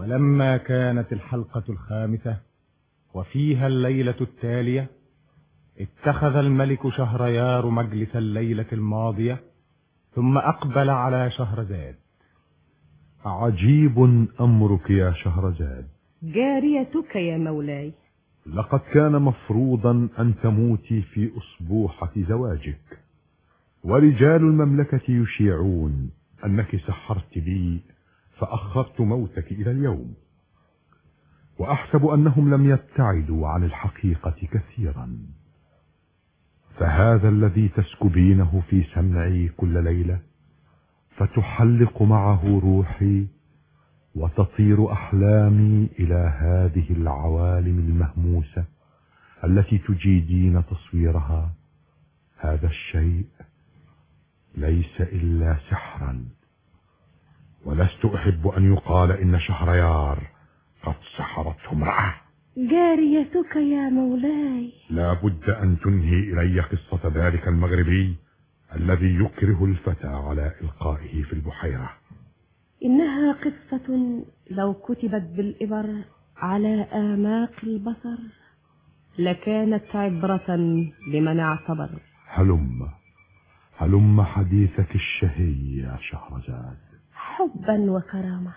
ولما كانت الحلقة الخامسة وفيها الليلة التالية اتخذ الملك شهريار مجلس الليلة الماضية ثم أقبل على شهرزاد عجيب أمرك يا شهرزاد جاريتك يا مولاي لقد كان مفروضا أن تموتي في أصبوحة زواجك ورجال المملكة يشيعون أنك سحرت بي فأخرت موتك إلى اليوم وأحسب أنهم لم يبتعدوا عن الحقيقة كثيرا فهذا الذي تسكبينه في سمعي كل ليلة فتحلق معه روحي وتطير أحلامي إلى هذه العوالم المهموسة التي تجيدين تصويرها هذا الشيء ليس إلا سحرا ولست أحب أن يقال إن شهريار قد سحرته امرأة جاريتك يا مولاي لا بد أن تنهي إلي قصة ذلك المغربي الذي يكره الفتى على إلقائه في البحيرة إنها قصة لو كتبت بالإبر على آماق البصر لكانت عبرة لمن اعتبر هلم هلم حديثك الشهي يا شهرزاد حبا وكرامة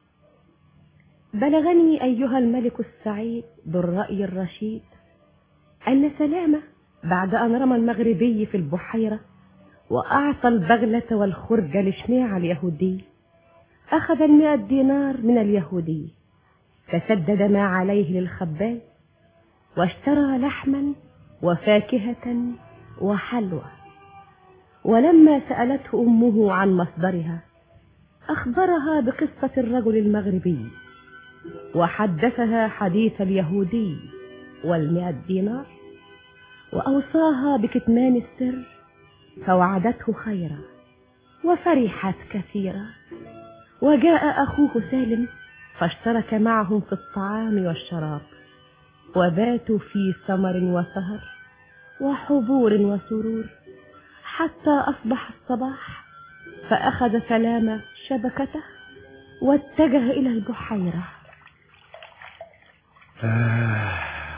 بلغني أيها الملك السعيد ذو الرأي الرشيد أن سلامة بعد أن رمى المغربي في البحيرة وأعطى البغلة والخرج لشميع اليهودي أخذ المئة دينار من اليهودي فسدد ما عليه للخباز واشترى لحما وفاكهة وحلوى ولما سألته أمه عن مصدرها أخبرها بقصة الرجل المغربي وحدثها حديث اليهودي والمئة دينار وأوصاها بكتمان السر فوعدته خيرا وفرحت كثيرا وجاء أخوه سالم فاشترك معهم في الطعام والشراب وباتوا في سمر وسهر وحبور وسرور حتى أصبح الصباح فأخذ سلامة شبكته واتجه إلى البحيرة آه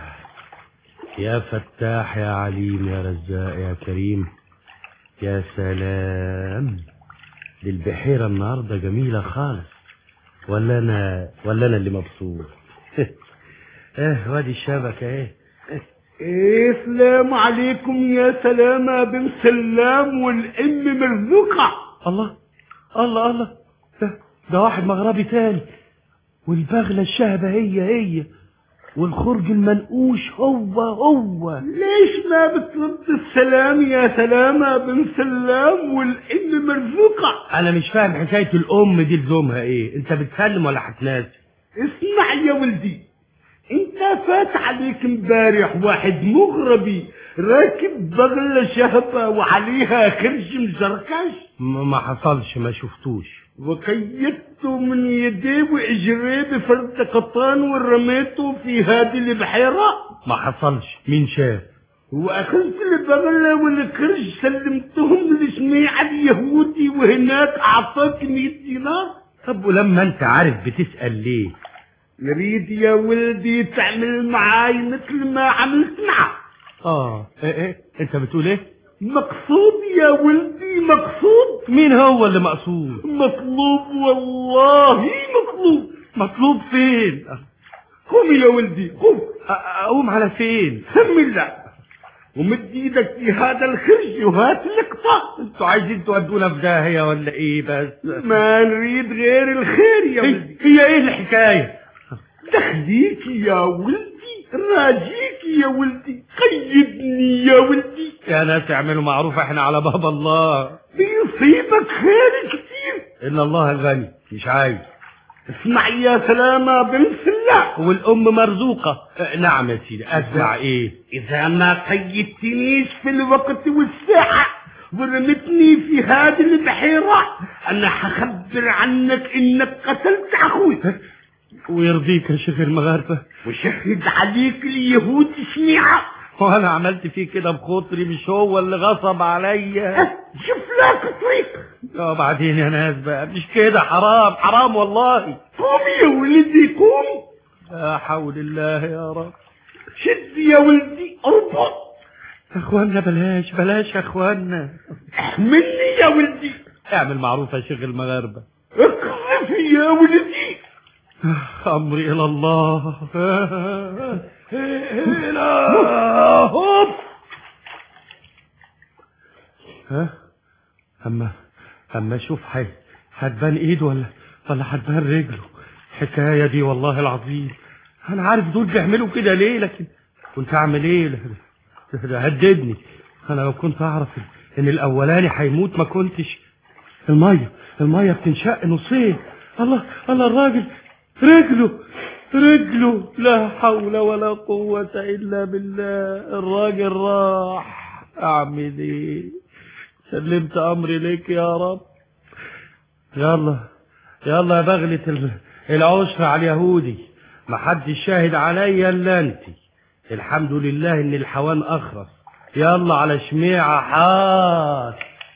يا فتاح يا عليم يا رزاق يا كريم يا سلام دي البحيرة النهاردة جميلة خالص ولا أنا ولا أنا اللي مبسوط إيه وادي الشبكة إيه إيه سلام عليكم يا سلامة بن سلام والأم مرزوقة الله الله الله ده, ده واحد مغربي تاني والبغلة الشهبة هي هي والخرج المنقوش هو هو ليش ما بترد السلام يا سلامة بن سلام والأم مرزوقة أنا مش فاهم حكاية الأم دي لزومها إيه أنت بتسلم ولا هتناسي اسمع يا ولدي انت فات عليك امبارح واحد مغربي راكب بغلة شهبة وعليها خرج مزركش ما حصلش ما شفتوش وكيدته من يديه واجريه بفرد قطان ورميته في هذه البحيرة ما حصلش مين شاف واخذت البغلة والكرش سلمتهم لسميع اليهودي وهناك اعطاك 100 دينار طب ولما انت عارف بتسأل ليه يريد يا ولدي تعمل معاي مثل ما عملت معه اه ايه ايه انت بتقول ايه مقصود يا ولدي مقصود مين هو اللي مقصود مطلوب والله مطلوب مطلوب فين قوم يا ولدي قوم اقوم على فين سم الله ومد ايدك في هذا الخرج وهات اللقطة انتوا عايزين تودونا في داهية ولا ايه بس ما نريد غير الخير يا ولدي هي ايه الحكاية دخليك يا ولدي راجيك يا ولدي قيدني يا ولدي يا ناس اعملوا معروف احنا على باب الله بيصيبك خير كتير ان الله غني مش عايز اسمع يا سلامة بنت الله والام مرزوقة اه نعم يا سيدي اسمع ايه اذا ما قيدتنيش في الوقت والساعة ورمتني في هذه البحيرة انا هخبر عنك انك قتلت اخوي ويرضيك يا شيخ المغاربة وشهد عليك اليهود شميعة وانا عملت فيه كده بخاطري مش هو اللي غصب عليا شوف لك طريق اه بعدين يا ناس بقى مش كده حرام حرام والله قوم يا ولدي قوم لا حول الله يا رب شد يا ولدي اربط يا اخوانا بلاش بلاش يا اخوانا احملني يا ولدي اعمل معروف يا شيخ المغاربة اقذف يا ولدي امري الى الله الى هوب ها اما اما اشوف حي هتبان ايده ولا ولا هتبان رجله الحكايه دي والله العظيم انا عارف دول بيعملوا كده ليه لكن كنت اعمل ايه ده- ده هددني انا لو كنت اعرف ان الاولاني هيموت ما كنتش الميه الميه بتنشق نصين الله الله الراجل رجله رجله لا حول ولا قوة إلا بالله الراجل راح أعمل إيه سلمت أمري لك يا رب يلا يلا يا بغلة ال- العشر على اليهودي ما حدش شاهد عليا إلا أنت الحمد لله إن الحوان أخرس يلا على شميعة حاس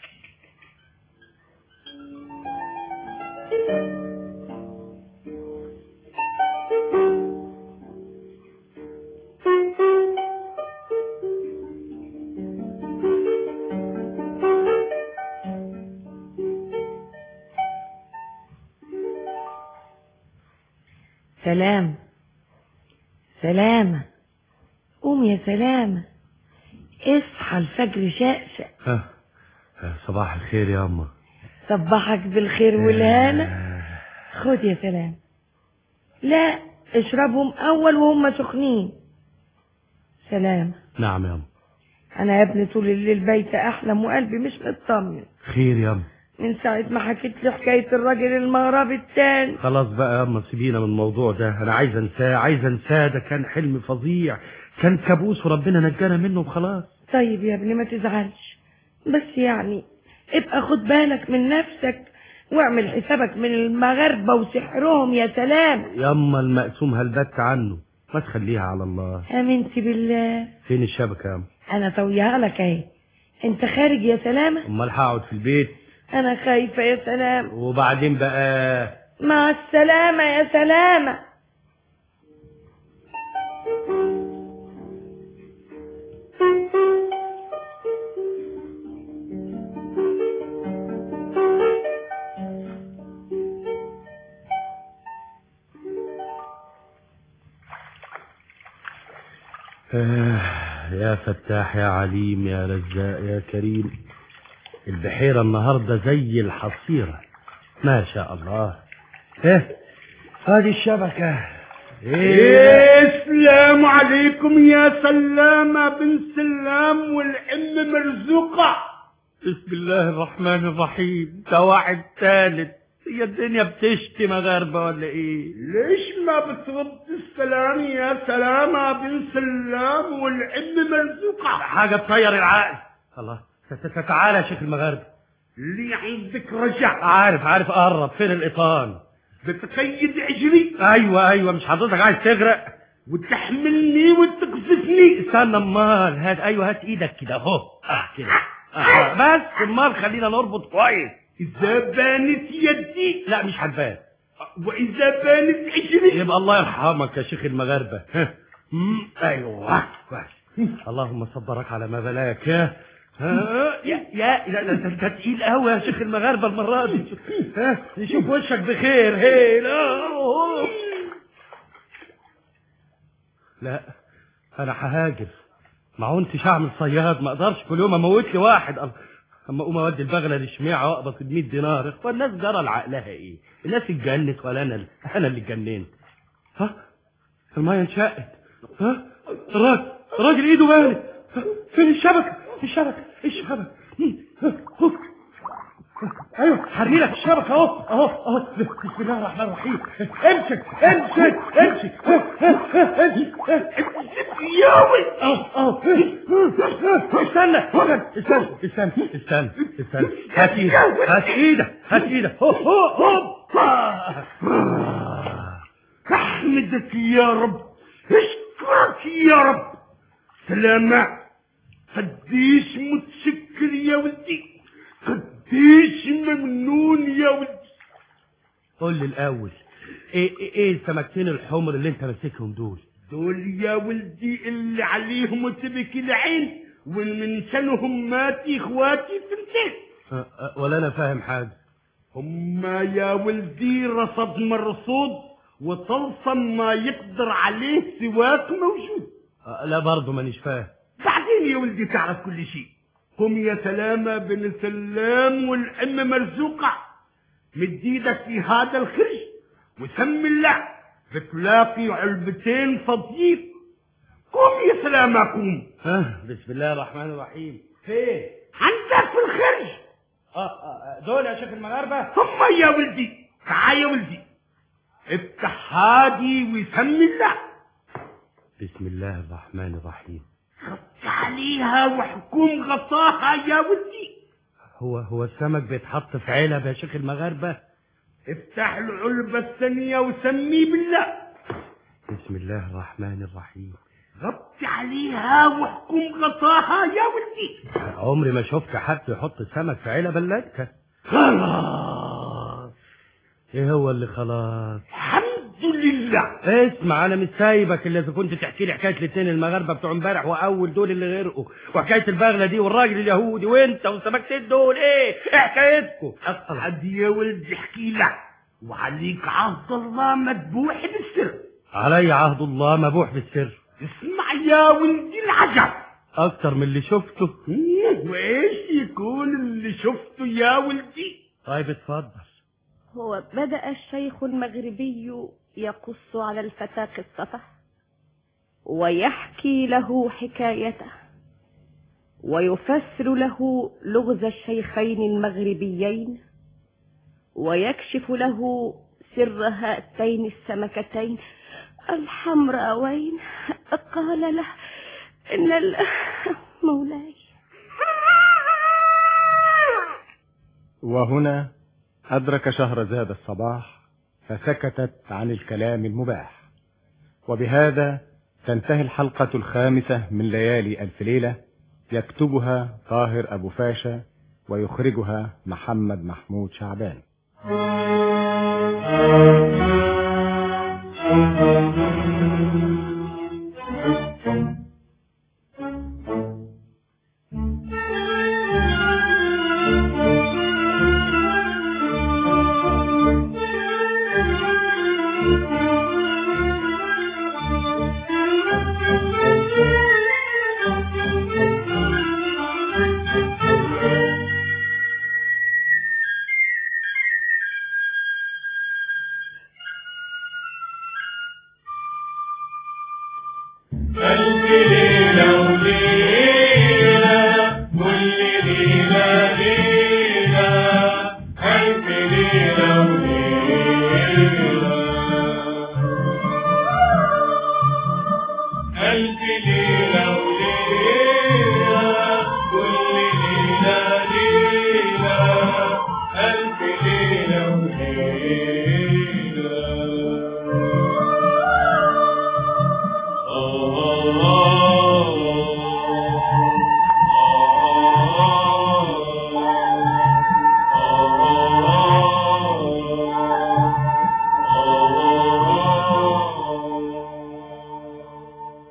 سلام سلامة قوم يا سلامة اصحى الفجر شقشق ها ها، صباح الخير يا أما صبحك بالخير والهنا خد يا سلام لا اشربهم اول وهم سخنين سلام نعم يا أما انا يا ابني طول الليل بايته احلم وقلبي مش مطمن خير يا أما من ساعة ما حكيت لي حكاية الراجل المغربي التاني خلاص بقى يا أما سيبينا من الموضوع ده أنا عايز أنساه عايز أنساه ده كان حلم فظيع كان كابوس وربنا نجانا منه وخلاص طيب يا ابني ما تزعلش بس يعني ابقى خد بالك من نفسك واعمل حسابك من المغاربة وسحرهم يا سلام ياما المقسوم هلبت عنه ما تخليها على الله امنتي بالله فين الشبكة يا أما انا طويها لك اهي انت خارج يا سلامة أمال هقعد في البيت انا خايفة يا سلام وبعدين بقى مع السلامة يا سلامة آه يا فتاح يا عليم يا رزاق يا كريم البحيرة النهاردة زي الحصيرة ما شاء الله ايه هذه الشبكة ايه السلام عليكم يا سلامة بن سلام والأم مرزوقة بسم الله الرحمن الرحيم ده واحد ثالث هي الدنيا بتشتي مغاربة ولا ايه ليش ما بترد السلام يا سلامة بن سلام والأم مرزوقة حاجة تطير العقل الله ت- ت- تعالى يا شيخ المغاربة اللي عندك رجع عارف عارف قرب فين الإيطان بتقيد عجلي ايوه ايوه مش حضرتك عايز تغرق وتحملني وتقذفني استنى امال هات ايوه هات ايدك كده اهو اه كده آه. بس امال خلينا نربط كويس إذا بانت يدي لا مش هتبان وإذا بانت عجلي يبقى الله يرحمك يا شيخ المغاربة ها. مم، ايوه كويس اللهم صبرك على ما بلاك ها ها يا يا لا لا، ده انت تقيل قوي يا شيخ المغاربة المرة دي ها نشوف وشك بخير هي لا أوه. لا انا ههاجر ما كنتش هعمل صياد ما اقدرش كل يوم اموت لي واحد أم- اما اقوم اودي البغله لشميعه واقبض ب 100 دينار اخوان الناس جرى لعقلها ايه الناس اتجنت ولا انا انا اللي اتجننت ها الميه انشقت ها الراجل الراجل ايده بانت ها؟ فين الشبكه الشبكه الشبكه مم. ها؟ هو. ايوه حرمي لك الشبكه اهو اهو اهو بسم الله الرحمن الرحيم امسك امسك امسك ها، ها، ها، امسك ياوي اهو اهو استنى استنى استنى استنى استنى استنى هات ايدك هات ايدك هات ايدك هو هو هوبا احمدك يا رب اشكرك يا رب بالسلامة قديش متشكر يا ولدي قديش ممنون يا ولدي قول لي الاول ايه ايه, إيه السمكتين الحمر اللي انت ماسكهم دول دول يا ولدي اللي عليهم تبكي العين ومن سنهم ماتي اخواتي ثنتين أه، أه، ولا انا فاهم حاجه هما يا ولدي رصد مرصود وطلسم ما يقدر عليه سواك موجود أه، لا برضه مانيش فاهم بعدين يا ولدي تعرف كل شيء قم يا سلامة بن سلام والأم مرزوقة مد ايدك في هذا الخرج وسم الله بتلاقي علبتين فضيين قم يا سلامة قوم ها بسم الله الرحمن الرحيم فين عندك في الخرج اه اه دول يا شيخ المغاربه ثم يا ولدي تعال يا ولدي افتح هادي وسم الله بسم الله الرحمن الرحيم غط عليها وحكم غطاها يا ولدي هو هو السمك بيتحط في علب يا شيخ المغاربه افتح العلبة الثانية وسمي بالله بسم الله الرحمن الرحيم غط عليها وحكم غطاها يا ولدي عمري ما شفت حد يحط سمك في علب الا انت خلاص ايه هو اللي خلاص الحمد لله اسمع انا مش سايبك الا اذا كنت تحكي لي حكايه الاثنين المغاربه بتوع امبارح واول دول اللي غرقوا وحكايه البغله دي والراجل اليهودي وانت والسمكتين دول ايه ايه حكايتكم عاد يا ولدي احكي لك وعليك عهد الله مذبوح بالسر علي عهد الله مبوح بالسر اسمع يا ولدي العجب اكتر من اللي شفته إيه، وايش يكون اللي شفته يا ولدي طيب اتفضل هو بدأ الشيخ المغربي يقص على الفتى قصته ويحكي له حكايته ويفسر له لغز الشيخين المغربيين ويكشف له سر هاتين السمكتين الحمراوين قال له إن ال- مولاي وهنا أدرك شهرزاد الصباح فسكتت عن الكلام المباح وبهذا تنتهي الحلقة الخامسة من ليالي ألف ليلة يكتبها طاهر أبو فاشا ويخرجها محمد محمود شعبان ألف